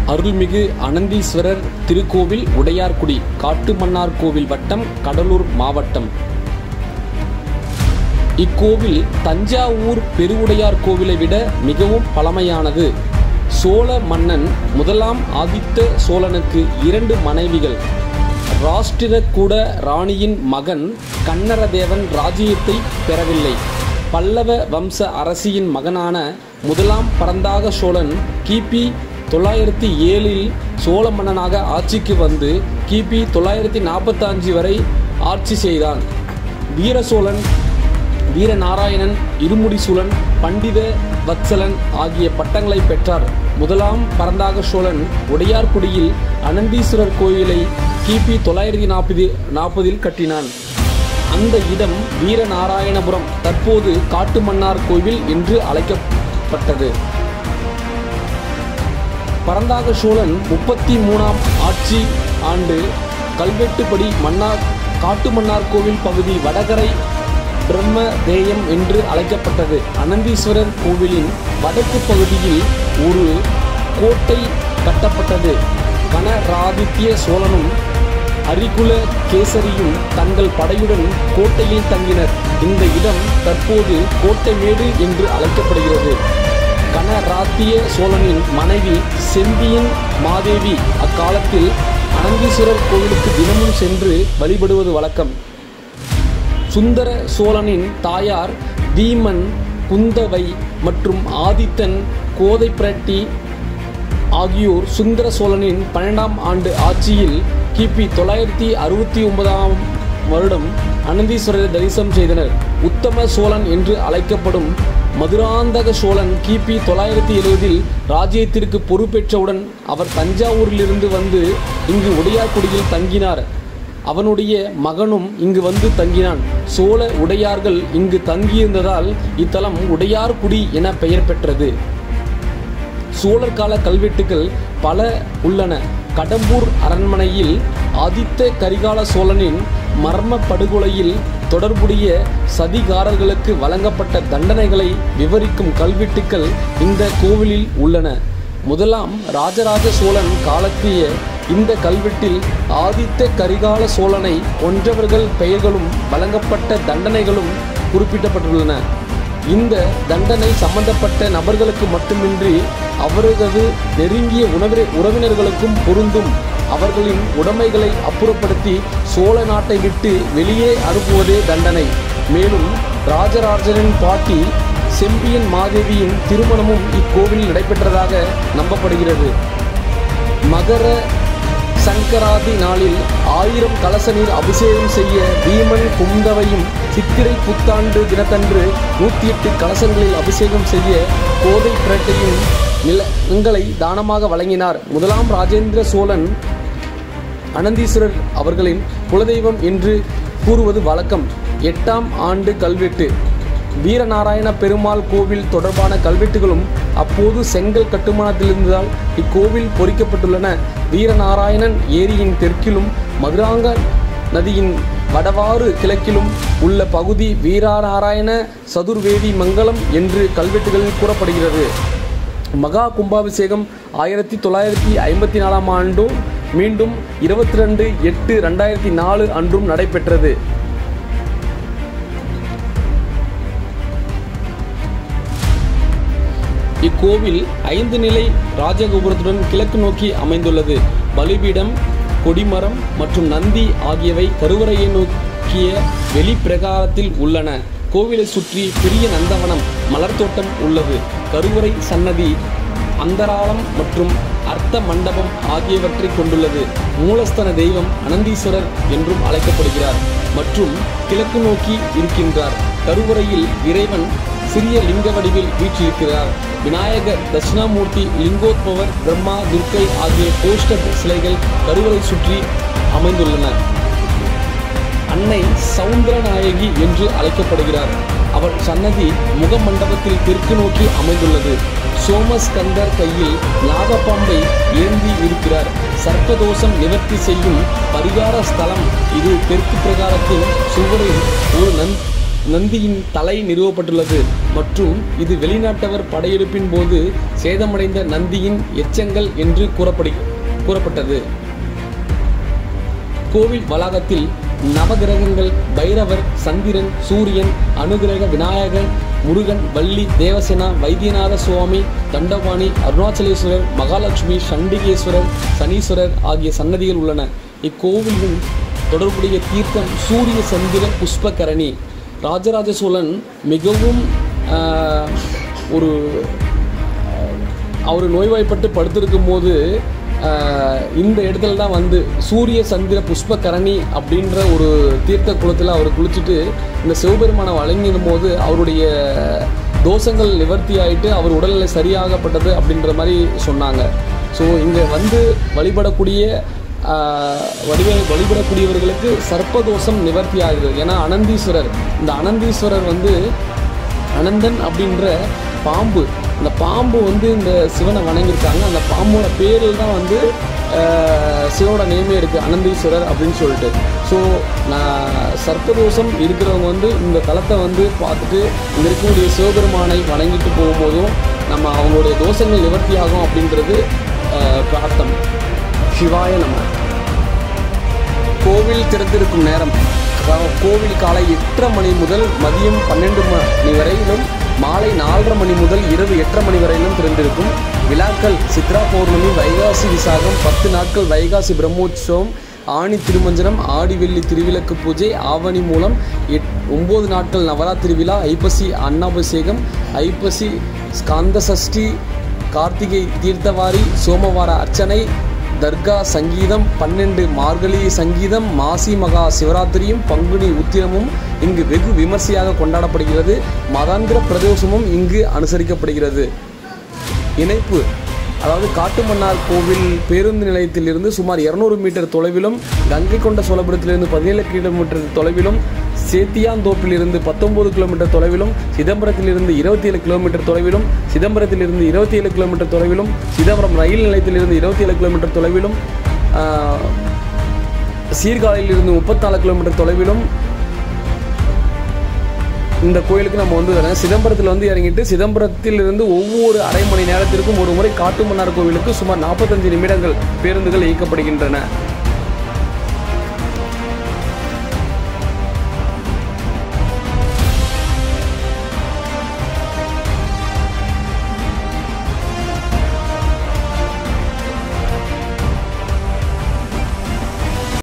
அருள்மிகு அனந்தீஸ்வரர் திருக்கோவில் உடையார்குடி காட்டுமன்னார்கோவில் வட்டம் கடலூர் மாவட்டம் இக்கோவில் தஞ்சாவூர் பெருவுடையார் கோவிலை விட மிகவும் பழமையானது சோழ மன்னன் முதலாம் ஆதித்த சோழனுக்கு இரண்டு மனைவிகள் ராஷ்டிரகூட ராணியின் மகன் கன்னரதேவன் ராஜ்யத்தை பெறவில்லை பல்லவ வம்ச அரசியின் மகனான முதலாம் பரந்தாக சோழன் கிபி தொள்ளாயிரத்தி ஏழில் சோழ மன்னனாக ஆட்சிக்கு வந்து கிபி தொள்ளாயிரத்தி நாற்பத்தஞ்சு வரை ஆட்சி செய்தான் வீர சோழன் வீரநாராயணன் இருமுடிசூழன் பண்டித வத்சலன் ஆகிய பட்டங்களை பெற்றார் முதலாம் பரந்தாக சோழன் உடையார்குடியில் அனந்தீஸ்வரர் கோயிலை கிபி தொள்ளாயிரத்தி நாற்பது நாற்பதில் கட்டினான் அந்த இடம் வீரநாராயணபுரம் தற்போது காட்டுமன்னார் கோவில் என்று அழைக்கப்பட்டது பரந்தாக சோழன் முப்பத்தி மூணாம் ஆட்சி ஆண்டு கல்வெட்டுப்படி மன்னார் காட்டுமன்னார் கோவில் பகுதி வடகரை பிரம்ம தேயம் என்று அழைக்கப்பட்டது அனந்தீஸ்வரர் கோவிலின் வடக்கு பகுதியில் ஒரு கோட்டை கட்டப்பட்டது கனராதித்ய சோழனும் அரிகுல கேசரியும் தங்கள் படையுடன் கோட்டையில் தங்கினர் இந்த இடம் தற்போது கோட்டைமேடு என்று அழைக்கப்படுகிறது கனராத்திய சோழனின் மனைவி செம்பியன் மாதேவி அக்காலத்தில் அனந்தீஸ்வரர் கோவிலுக்கு தினமும் சென்று வழிபடுவது வழக்கம் சுந்தர சோழனின் தாயார் வீமன் குந்தவை மற்றும் ஆதித்தன் கோதை பிரட்டி ஆகியோர் சுந்தர சோழனின் பன்னெண்டாம் ஆண்டு ஆட்சியில் கிபி தொள்ளாயிரத்தி அறுபத்தி ஒன்பதாம் வருடம் அனந்தீஸ்வரரை தரிசனம் செய்தனர் உத்தம சோழன் என்று அழைக்கப்படும் மதுராந்தக சோழன் கிபி தொள்ளாயிரத்தி எழுவதில் ராஜ்யத்திற்கு பொறுப்பேற்றவுடன் அவர் தஞ்சாவூரிலிருந்து வந்து இங்கு உடையார்குடியில் தங்கினார் அவனுடைய மகனும் இங்கு வந்து தங்கினான் சோழ உடையார்கள் இங்கு தங்கியிருந்ததால் இத்தலம் உடையார்குடி என பெயர் பெற்றது சோழர் கால கல்வெட்டுகள் பல உள்ளன கடம்பூர் அரண்மனையில் ஆதித்த கரிகால சோழனின் மர்ம படுகொலையில் தொடர்புடைய சதிகாரர்களுக்கு வழங்கப்பட்ட தண்டனைகளை விவரிக்கும் கல்வெட்டுக்கள் இந்த கோவிலில் உள்ளன முதலாம் ராஜராஜ சோழன் காலத்திய இந்த கல்வெட்டில் ஆதித்த கரிகால சோழனை கொன்றவர்கள் பெயர்களும் வழங்கப்பட்ட தண்டனைகளும் குறிப்பிடப்பட்டுள்ளன இந்த தண்டனை சம்பந்தப்பட்ட நபர்களுக்கு மட்டுமின்றி அவர்களது நெருங்கிய உணவு உறவினர்களுக்கும் பொருந்தும் அவர்களின் உடைமைகளை அப்புறப்படுத்தி சோழ நாட்டை விட்டு வெளியே அனுப்புவதே தண்டனை மேலும் ராஜராஜனின் பாட்டி செம்பியன் மாதேவியின் திருமணமும் இக்கோவிலில் நடைபெற்றதாக நம்பப்படுகிறது மகர சங்கராதி நாளில் ஆயிரம் கலச நீர் அபிஷேகம் செய்ய பீமன் குந்தவையும் சித்திரை புத்தாண்டு தினத்தன்று நூற்றி எட்டு கலசங்களில் அபிஷேகம் செய்ய கோதை பிரட்டையும் நிலங்களை தானமாக வழங்கினார் முதலாம் ராஜேந்திர சோழன் அனந்தீஸ்வரர் அவர்களின் குலதெய்வம் என்று கூறுவது வழக்கம் எட்டாம் ஆண்டு கல்வெட்டு வீரநாராயண பெருமாள் கோவில் தொடர்பான கல்வெட்டுகளும் அப்போது செங்கல் கட்டுமானத்திலிருந்ததால் இக்கோவில் பொறிக்கப்பட்டுள்ளன வீரநாராயணன் ஏரியின் தெற்கிலும் மதுராங்க நதியின் வடவாறு கிழக்கிலும் உள்ள பகுதி வீரநாராயண சதுர்வேதி மங்கலம் என்று கல்வெட்டுகளில் கூறப்படுகிறது மகா கும்பாபிஷேகம் ஆயிரத்தி தொள்ளாயிரத்தி ஐம்பத்தி நாலாம் ஆண்டும் மீண்டும் இருபத்தி ரெண்டு எட்டு ரெண்டாயிரத்தி நாலு அன்றும் நடைபெற்றது இக்கோவில் ஐந்து நிலை ராஜகோபுரத்துடன் கிழக்கு நோக்கி அமைந்துள்ளது பலிபீடம் கொடிமரம் மற்றும் நந்தி ஆகியவை கருவறையை நோக்கிய வெளிப்பிரகாரத்தில் உள்ளன கோவிலை சுற்றி பெரிய நந்தவனம் மலர் தோட்டம் உள்ளது கருவறை சன்னதி அந்தராளம் மற்றும் அர்த்த மண்டபம் ஆகியவற்றை கொண்டுள்ளது மூலஸ்தன தெய்வம் அனந்தீஸ்வரர் என்றும் அழைக்கப்படுகிறார் மற்றும் கிழக்கு நோக்கி இருக்கின்றார் கருவறையில் இறைவன் சிறிய லிங்க வடிவில் வீற்றிருக்கிறார் விநாயகர் தட்சிணாமூர்த்தி லிங்கோத்பவர் பிரம்மா துர்க்கை ஆகிய போஸ்டர் சிலைகள் கருவறை சுற்றி அமைந்துள்ளன அன்னை சவுந்தரநாயகி என்று அழைக்கப்படுகிறார் அவள் சன்னதி முகமண்டபத்தில் தெற்கு நோக்கி அமைந்துள்ளது சோமஸ்கந்தர் கையில் நாகப்பாம்பை ஏந்தி இருக்கிறார் சர்ப்பதோஷம் நிவர்த்தி செய்யும் பரிகார ஸ்தலம் இது தெற்கு பிரகாரத்தின் சுவரில் ஒரு நந் நந்தியின் தலை நிறுவப்பட்டுள்ளது மற்றும் இது வெளிநாட்டவர் படையெடுப்பின் போது சேதமடைந்த நந்தியின் எச்சங்கள் என்று கூறப்படு கூறப்பட்டது கோவில் வளாகத்தில் நவகிரகங்கள் பைரவர் சந்திரன் சூரியன் அனுகிரக விநாயகர் முருகன் வள்ளி தேவசேனா வைத்தியநாத சுவாமி தண்டபாணி அருணாச்சலேஸ்வரர் மகாலட்சுமி சண்டிகேஸ்வரர் சனீஸ்வரர் ஆகிய சன்னதிகள் உள்ளன இக்கோவிலின் தொடர்புடைய தீர்த்தம் சூரிய சந்திர புஷ்பகரணி ராஜராஜ சோழன் மிகவும் ஆஹ், ஒரு அவர் நோய்வாய்ப்பட்டு படுத்திருக்கும் போது ஆஹ், இந்த இடத்துல தான் வந்து சூரிய சந்திர புஷ்பகரணி அப்படின்ற ஒரு தீர்த்த குளத்தில் அவர் குளிச்சுட்டு இந்த சிவபெருமானை வழங்கிடும் போது அவருடைய தோஷங்கள் நிவர்த்தி ஆயிட்டு அவர் உடல்நிலை சரியாகப்பட்டது அப்படின்ற மாதிரி சொன்னாங்க ஸோ இங்கே வந்து வழிபடக்கூடிய ஆஹ், வழிப வழிபடக்கூடியவர்களுக்கு சர்ப்பதோஷம் நிவர்த்தி ஆகுது ஏன்னா அனந்தீஸ்வரர் இந்த அனந்தீஸ்வரர் வந்து அனந்தன் அப்படின்ற பாம்பு அந்த பாம்பு வந்து இந்த சிவனை வணங்கியிருக்காங்க அந்த பாம்போட பேரில் தான் வந்து ஆஹ், சிவனோட நேமே இருக்குது அனந்தீஸ்வரர் அப்படின்னு சொல்லிட்டு ஸோ நான் சர்ப்பதோஷம் இருக்கிறவங்க வந்து இந்த தலத்தை வந்து பார்த்துட்டு இங்கே இருக்கக்கூடிய சிவபெருமானை வணங்கிட்டு போகும்போதும் நம்ம அவங்களுடைய தோஷங்கள் நிவர்த்தி ஆகும் அப்படின்றது ஆஹ், பிரார்த்தம் சிவாய நம்ம கோவில் திறந்திருக்கும் நேரம் அதாவது கோவில் காலை எட்டரை மணி முதல் மதியம் பன்னெண்டு மணி வரையிலும் மாலை நாலரை மணி முதல் இரவு எட்டரை மணி வரையிலும் திறந்திருக்கும் விழாக்கள் சித்ரா பௌர்ணமி வைகாசி விசாகம் பத்து நாட்கள் வைகாசி பிரம்மோற்சவம் ஆணி திருமஞ்சனம் ஆடி வெள்ளி திருவிளக்கு பூஜை ஆவணி மூலம் எட் ஒம்பது நாட்கள் நவராத்திரி விழா ஐப்பசி அன்னாபிஷேகம் ஐப்பசி ஸ்காந்த சஷ்டி கார்த்திகை தீர்த்தவாரி சோமவார அர்ச்சனை தர்கா சங்கீதம் பன்னெண்டு மார்கழி சங்கீதம் மாசி மகா சிவராத்திரியும் பங்குனி உத்திரமும் இங்கு வெகு விமர்சையாக கொண்டாடப்படுகிறது மதாந்திர பிரதோஷமும் இங்கு அனுசரிக்கப்படுகிறது இணைப்பு அதாவது காட்டுமன்னார் கோவில் பேருந்து நிலையத்திலிருந்து சுமார் இருநூறு மீட்டர் தொலைவிலும் கங்கை கொண்ட சோழபுரத்திலிருந்து பதினேழு கிலோமீட்டர் தொலைவிலும் சேத்தியாந்தோப்பிலிருந்து பத்தொன்பது கிலோமீட்டர் தொலைவிலும் சிதம்பரத்திலிருந்து இருபத்தி ஏழு கிலோமீட்டர் தொலைவிலும் சிதம்பரத்திலிருந்து இருபத்தி ஏழு கிலோமீட்டர் தொலைவிலும் சிதம்பரம் ரயில் நிலையத்திலிருந்து இருபத்தி ஏழு கிலோமீட்டர் தொலைவிலும் ஆஹ், சீர்காழியிலிருந்து முப்பத்தாலு கிலோமீட்டர் தொலைவிலும் இந்த கோயிலுக்கு நம்ம வந்து வரேன் சிதம்பரத்தில் வந்து இறங்கிட்டு சிதம்பரத்தில் இருந்து ஒவ்வொரு அரை மணி நேரத்திற்கும் ஒரு முறை காட்டுமன்னார் கோவிலுக்கு சுமார் நாற்பத்தஞ்சு நிமிடங்கள் பேருந்துகள் இயக்கப்படுகின்றன